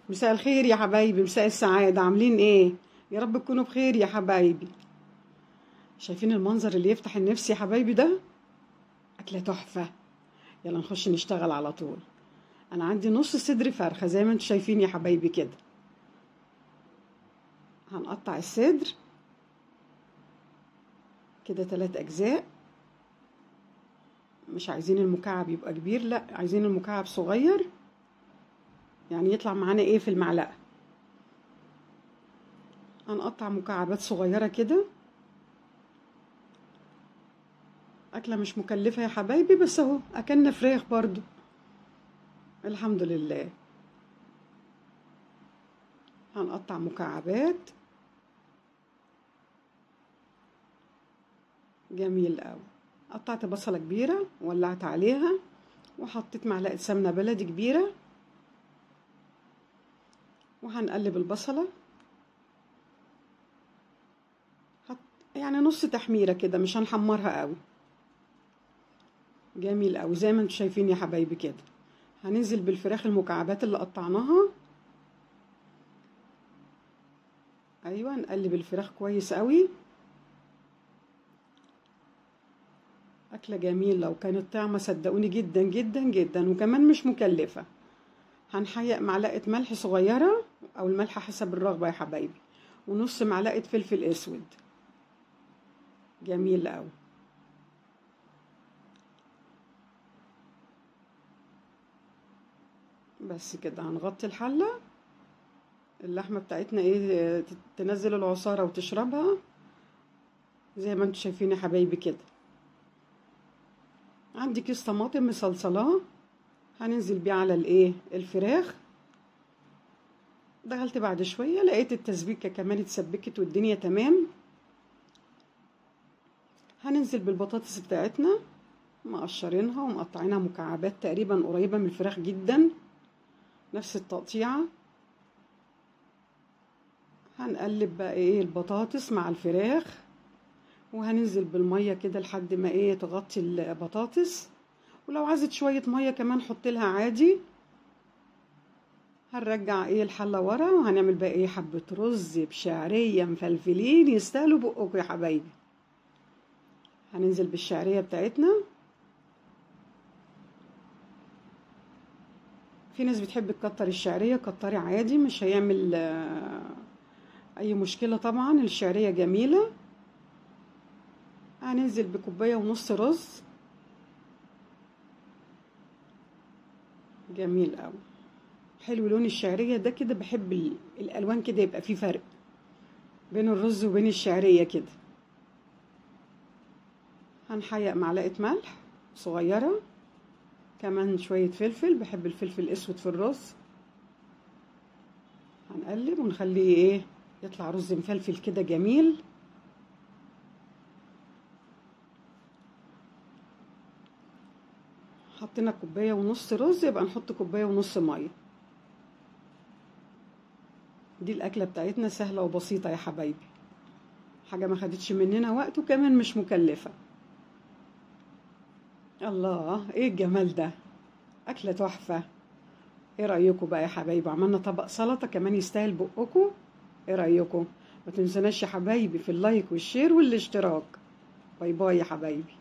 مساء الخير يا حبايبي مساء السعادة عاملين ايه يا رب تكونوا بخير يا حبايبي شايفين المنظر اللي يفتح النفس يا حبايبي ده أكلة تحفة يلا نخش نشتغل على طول أنا عندي نص صدر فرخة زي ما انتم شايفين يا حبايبي كده هنقطع الصدر كده تلات أجزاء مش عايزين المكعب يبقى كبير لا عايزين المكعب صغير يعني يطلع معانا ايه في المعلقة هنقطع مكعبات صغيرة كده أكلة مش مكلفة يا حبايبي بس اهو أكلنا فراخ برضو الحمد لله هنقطع مكعبات جميل قوي قطعت بصلة كبيرة ولعت عليها وحطيت معلقة سمنة بلدي كبيرة وهنقلب البصلة حط يعني نص تحميرة كده مش هنحمرها قوي جميل قوي زي ما انتم شايفين يا حبايبي كده هننزل بالفراخ المكعبات اللي قطعناها ايوه نقلب الفراخ كويس قوي أكلة جميلة وكانت طعمة صدقوني جدا جدا جدا وكمان مش مكلفة هنحيق معلقة ملح صغيرة أو الملح حسب الرغبة يا حبايبي ونص معلقة فلفل أسود جميل أوي بس كده هنغطي الحلة اللحمة بتاعتنا ايه تنزل العصارة وتشربها زي ما انتم شايفين يا حبايبي كده عندي كيس طماطم مصلصلاه هننزل بيه على الايه الفراخ دخلت بعد شوية لقيت التسبيكة كمان اتسبكت والدنيا تمام هننزل بالبطاطس بتاعتنا مقشرينها ومقطعينها مكعبات تقريبا قريبة من الفراخ جدا نفس التقطيعة هنقلب بقى ايه البطاطس مع الفراخ وهننزل بالميه كده لحد ما ايه تغطي البطاطس ولو عايزت شويه ميه كمان حط لها عادي هنرجع ايه الحله ورا وهنعمل بقى ايه حبه رز بشعريه مفلفلين يستاهلوا بقكم يا حبايبي هننزل بالشعريه بتاعتنا في ناس بتحب تكتر الشعريه كتري عادي مش هيعمل اي مشكله طبعا الشعريه جميله هننزل بكوبايه ونص رز جميل قوي حلو لون الشعريه ده كده بحب الالوان كده يبقى فيه فرق بين الرز وبين الشعريه كده هنحيق معلقه ملح صغيره كمان شويه فلفل بحب الفلفل الاسود في الرز هنقلب ونخليه ايه يطلع رز مفلفل كده جميل حطينا كوبايه ونص رز يبقى نحط كوبايه ونص ميه دي الاكله بتاعتنا سهله وبسيطه يا حبايبي حاجه ما خدتش مننا وقت وكمان مش مكلفه الله ايه الجمال ده اكله تحفه ايه رايكم بقى يا حبايبي عملنا طبق سلطه كمان يستاهل بقكم ايه رايكم ما تنسوناش يا حبايبي في اللايك والشير والاشتراك باي باي يا حبايبي